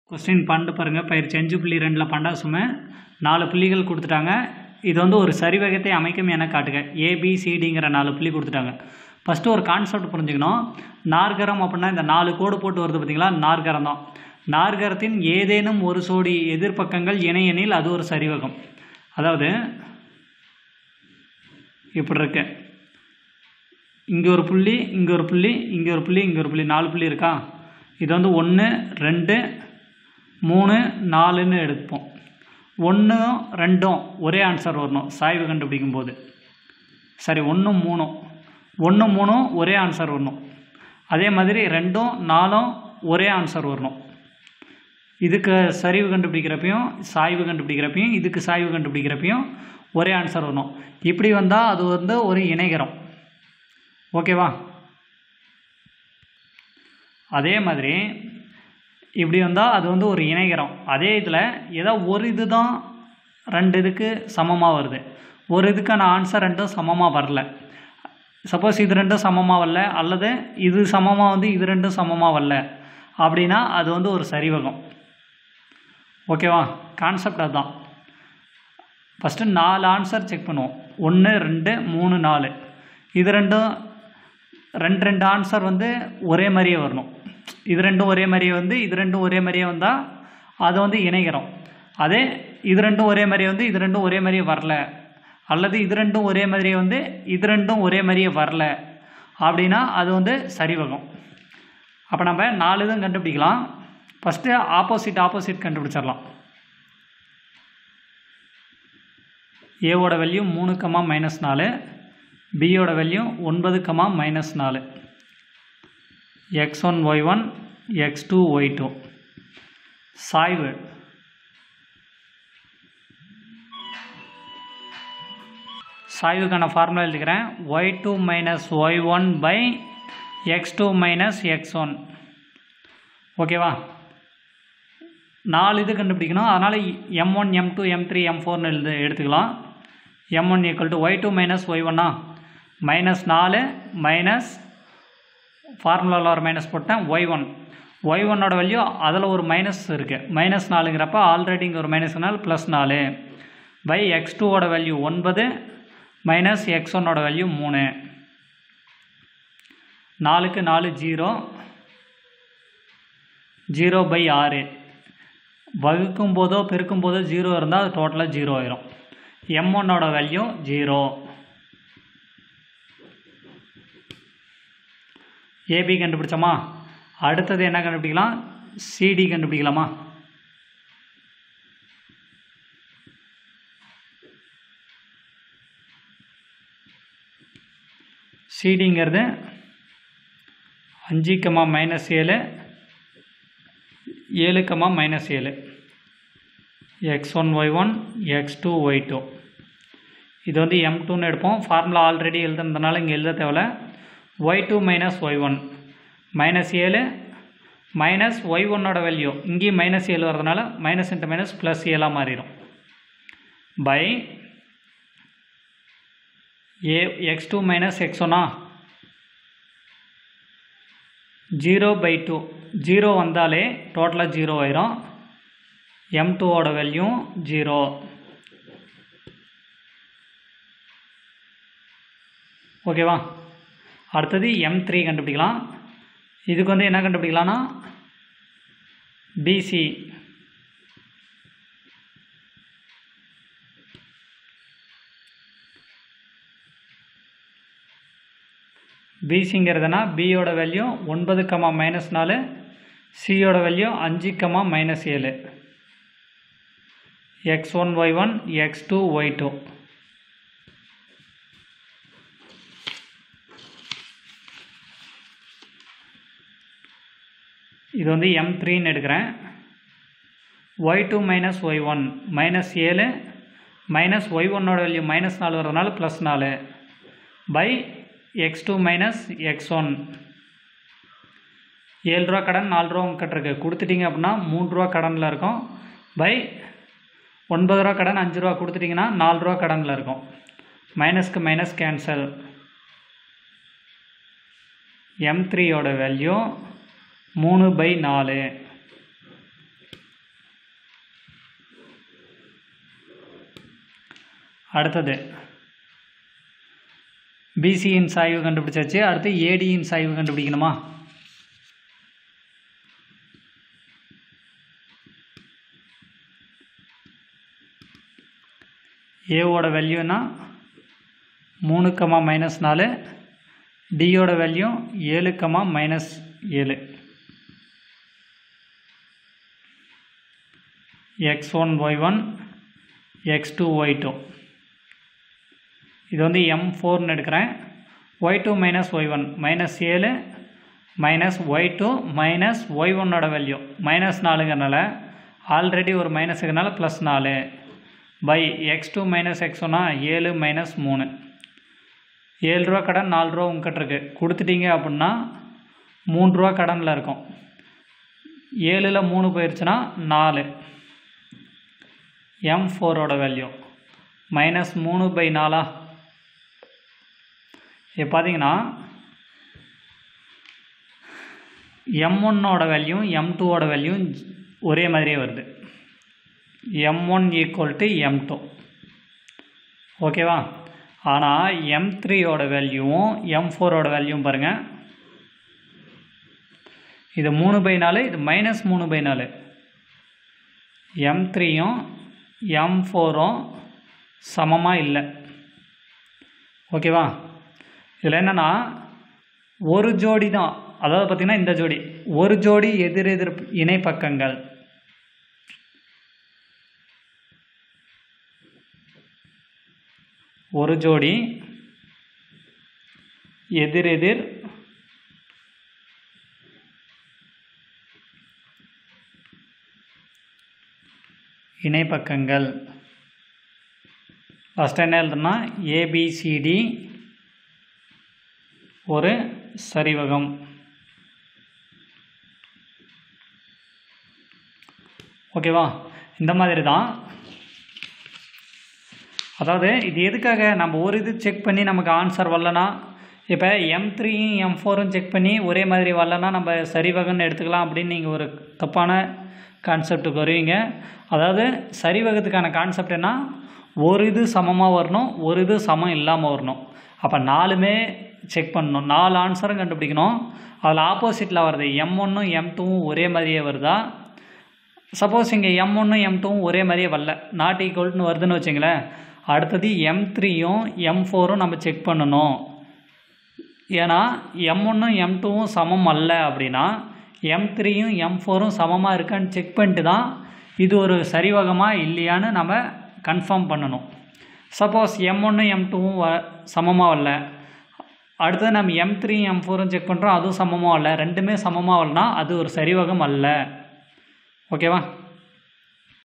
question பன்னெண்டு பாருங்கள் பயிற்சி அஞ்சு புள்ளி ரெண்டில் பண்டாசுமை நாலு புள்ளிகள் கொடுத்துட்டாங்க இது வந்து ஒரு சரிவகத்தை அமைக்கும் என காட்டுக ஏபிசிடிங்கிற நாலு புள்ளி கொடுத்துட்டாங்க ஃபஸ்ட்டு ஒரு கான்செப்ட் புரிஞ்சுக்கணும் நாற்கரம் அப்படின்னா இந்த நாலு கோடு போட்டு வருது பார்த்தீங்களா நாற்கரம் தான் நாற்கரத்தின் ஏதேனும் ஒரு சோடி எதிர்ப்பக்கங்கள் இணையெனில் அது ஒரு சரிவகம் அதாவது இப்படி இருக்கு இங்கே ஒரு புள்ளி இங்கே ஒரு புள்ளி இங்கே ஒரு புள்ளி இங்கே ஒரு புள்ளி நாலு புள்ளி இருக்கா இது வந்து ஒன்று ரெண்டு மூணு நாலுன்னு எடுப்போம் ஒன்றும் ரெண்டும் ஒரே ஆன்சர் வரணும் சாய்வு கண்டுபிடிக்கும் போது சரி ஒன்றும் மூணும் ஒன்று மூணும் ஒரே ஆன்சர் வரணும் அதே மாதிரி ரெண்டும் நாலும் ஒரே ஆன்சர் வரணும் இதுக்கு சரிவு கண்டுபிடிக்கிறப்பையும் சாய்வு கண்டுபிடிக்கிறப்பையும் இதுக்கு சாய்வு கண்டுபிடிக்கிறப்பையும் ஒரே ஆன்சர் வரணும் இப்படி வந்தால் அது வந்து ஒரு இணைகரம் ஓகேவா அதே மாதிரி இப்படி வந்தால் அது வந்து ஒரு இணைகரம் அதே இதில் ஏதோ ஒரு இது தான் ரெண்டு இதுக்கு சமமாக வருது ஒரு இதுக்கான ஆன்சர் ரெண்டும் சமமாக வரல சப்போஸ் இது ரெண்டும் சமமாக வரல அல்லது இது சமமாக வந்து இது ரெண்டும் சமமாக வரல அப்படின்னா அது வந்து ஒரு சரிவகம் ஓகேவா கான்செப்ட் அதுதான் ஃபஸ்ட்டு நாலு ஆன்சர் செக் பண்ணுவோம் ஒன்று ரெண்டு மூணு நாலு இது ரெண்டும் ரெண்டு ரெண்டு ஆன்சர் வந்து ஒரே மாதிரியே வரணும் இது ரெண்டும் ஒரே மாதிரியே வந்து இது ரெண்டும் ஒரே மாதிரியே வந்தால் அது வந்து இணைகிறோம் அதே இது ரெண்டும் ஒரே மாதிரியே வந்து இது ரெண்டும் ஒரே மாதிரியே வரல அல்லது இது ரெண்டும் ஒரே மாதிரியே வந்து இது ரெண்டும் ஒரே மாதிரியே வரல அப்படின்னா அது வந்து சரிவகம் அப்போ நம்ம நாலு இதுவும் கண்டுபிடிக்கலாம் ஃபஸ்ட்டு ஆப்போசிட் ஆப்போசிட் கண்டுபிடிச்சிடலாம் ஏவோட வேல்யூ மூணு கமா மைனஸ் நாலு பியோட வேல்யூ ஒன்பது கமா மைனஸ் நாலு X one Y one X two Y two சாய்வு சாய்வுக்கான ஃபார்முலா எழுதிக்கிறேன் Y two minus Y one by X two minus X one ஓகேவா நாலு இது கண்டுபிடிக்கணும் அதனால் M one M two M three M ஃபோர்னு எழுது எடுத்துக்கலாம் M one equal to Y two minus Y ஒன்னா மைனஸ் நாலு மைனஸ் ஃபார்முலாவில் ஒரு மைனஸ் போட்டேன் ஒய் ஒன் ஒய் ஒன்னோட வேல்யூ அதில் ஒரு மைனஸ் இருக்குது மைனஸ் நாலுங்கிறப்ப ஆல்ரெடி இங்கே ஒரு மைனஸ்னால் ப்ளஸ் நாலு பை எக்ஸ் டூவோட வேல்யூ ஒன்பது மைனஸ் எக்ஸ் ஒன்னோட வேல்யூ மூணு நாலுக்கு நாலு ஜீரோ ஜீரோ பை ஆறு வகுக்கும் போதோ பெருக்கும் போதோ ஜீரோ இருந்தால் அது டோட்டலாக ஜீரோ ஆயிரும் எம் ஒன்னோட வேல்யூ ஜீரோ ஏபி கண்டுபிடிச்சோமா அடுத்தது என்ன கண்டுபிடிக்கலாம் சிடி கண்டுபிடிக்கலாமா சிடிங்கிறது அஞ்சு கமா மைனஸ் ஏழு ஏழு கமா மைனஸ் ஏழு X one Y one X two Y two இது வந்து எம் டூன்னு எடுப்போம் ஃபார்முலா ஆல்ரெடி எழுதுனதுனால இங்கே எழுத தேவையில்ல Y two minus Y one minus ஏழு மைனஸ் ஒய் ஒன்னோட வேல்யூ இங்கேயும் மைனஸ் ஏழு வரதுனால மைனஸ் இன்ட்டு மைனஸ் ப்ளஸ் ஏழாக மாறிடும் by A X two minus X ஒன்னா ஜீரோ பை டூ ஜீரோ வந்தாலே டோட்டலாக ஜீரோ ஆயிரும் எம் டூவோட வேல்யூ ஜீரோ ஓகேவா அடுத்தது எம் த்ரீ கண்டுபிடிக்கலாம் இதுக்கு வந்து என்ன கண்டுபிடிக்கலாம்னா பிசி பிசிங்கிறதுனா பியோட வேல்யூ ஒன்பது கமா மைனஸ் நாலு சியோட வேல்யூ அஞ்சு கமா மைனஸ் ஏழு X one Y one X two Y two இது வந்து எம் த்ரீன்னு எடுக்கிறேன் Y two minus Y one minus ஏழு மைனஸ் ஒய் ஒன்னோட வேல்யூ மைனஸ் நாலு வரதுனால ப்ளஸ் நாலு by X two minus X one ஏழு ரூபா கடன் நாலு ரூபா கட்டிருக்கு கொடுத்துட்டீங்க அப்படின்னா மூணு ரூபா கடனில் இருக்கும் பை ஒன்பது ரூபா கடன் அஞ்சு ரூபா கொடுத்துட்டிங்கன்னா நாலு ரூபா கடனில் இருக்கும் மைனஸ்க்கு மைனஸ் கேன்சல் எம் த்ரீயோட வேல்யூ மூணு பை நாலு அடுத்தது பிசியின் சாய்வு கண்டுபிடிச்சாச்சு அடுத்து ஏடியின் சாய்வு கண்டுபிடிக்கணுமா ஏவோட வேல்யூனா மூணு கமா மைனஸ் நாலு டியோட வேல்யூ ஏழு கமா மைனஸ் ஏழு X one Y one X two Y two இது வந்து எம் ஃபோர்னு எடுக்கிறேன் Y two minus Y one minus ஏழு minus Y two minus Y ஒன்னோட வேல்யூ மைனஸ் நாலுங்கிறனால ஆல்ரெடி ஒரு மைனஸ் இருக்கனால ப்ளஸ் நாலு by X two minus X ஒன்னா ஏழு மைனஸ் மூணு ஏழு ரூபா கடன் நாலு ரூபா உங்ககிட்ட இருக்கு கொடுத்துட்டீங்க அப்படின்னா மூணு ரூபா கடனில் இருக்கும் ஏழில் மூணு போயிடுச்சுன்னா நாலு எம் ஃபோரோட வேல்யூ மைனஸ் மூணு பை நாலா இப்போ பார்த்தீங்கன்னா எம் ஒன்னோட வேல்யூ எம் டூவோட வேல்யூ ஒரே மாதிரியே வருது M one equal to M two ஓகேவா ஆனால் எம் த்ரீயோட வேல்யூவும் எம் ஃபோரோட வேல்யூவும் பாருங்கள் இது மூணு பை நாலு இது மைனஸ் மூணு பை நாலு எம் த்ரீயும் எம் ஃபோரும் சமமாக இல்லை ஓகேவா இதில் என்னென்னா ஒரு ஜோடி தான் அதாவது பார்த்திங்கன்னா இந்த ஜோடி ஒரு ஜோடி எதிர் எதிர் இணை பக்கங்கள் ஒரு ஜோடி எதிரெதிர் இணைப்பக்கங்கள் ஃபஸ்ட் என்ன எழுதுனா ஏபிசிடி ஒரு சரிவகம் ஓகேவா இந்த மாதிரி தான் அதாவது இது எதுக்காக நம்ம ஒரு இது செக் பண்ணி நமக்கு ஆன்சர் வரலனா இப்போ எம் த்ரீயும் எம் ஃபோரும் செக் பண்ணி ஒரே மாதிரி வரலனா நம்ம சரிவகம்னு எடுத்துக்கலாம் அப்படின்னு நீங்கள் ஒரு தப்பான கான்செப்டுக்கு வருவீங்க அதாவது சரிவகத்துக்கான கான்செப்ட் என்ன ஒரு இது சமமாக வரணும் ஒரு இது சமம் இல்லாமல் வரணும் அப்போ நாலுமே செக் பண்ணணும் நாலு ஆன்சரும் கண்டுபிடிக்கணும் அதில் ஆப்போசிட்டில் வருது எம் ஒன்றும் எம் டூவும் ஒரே மாதிரியே வருதா சப்போஸ் இங்கே எம் ஒன்றும் எம் டூவும் ஒரே மாதிரியே வரல நாட் ஈக்குவல்னு வருதுன்னு வச்சுங்களேன் அடுத்தது எம் த்ரீயும் எம் ஃபோரும் நம்ம செக் பண்ணணும் ஏன்னா எம் ஒன்றும் எம் டூவும் சமம் அல்ல அப்படின்னா எம் த்ரீயும் எம் ஃபோரும் சமமாக இருக்கான்னு செக் பண்ணிட்டு தான் இது ஒரு சரிவகமாக இல்லையான்னு நம்ம கன்ஃபார்ம் பண்ணணும் சப்போஸ் எம் ஒன்று எம் டூவும் வ சமமாக வரல அடுத்தது நம்ம எம் த்ரீ எம் ஃபோரும் செக் பண்ணுறோம் அதுவும் சமமாக வரல ரெண்டுமே சமமாக வரலனா அது ஒரு சரிவகம் அல்ல ஓகேவா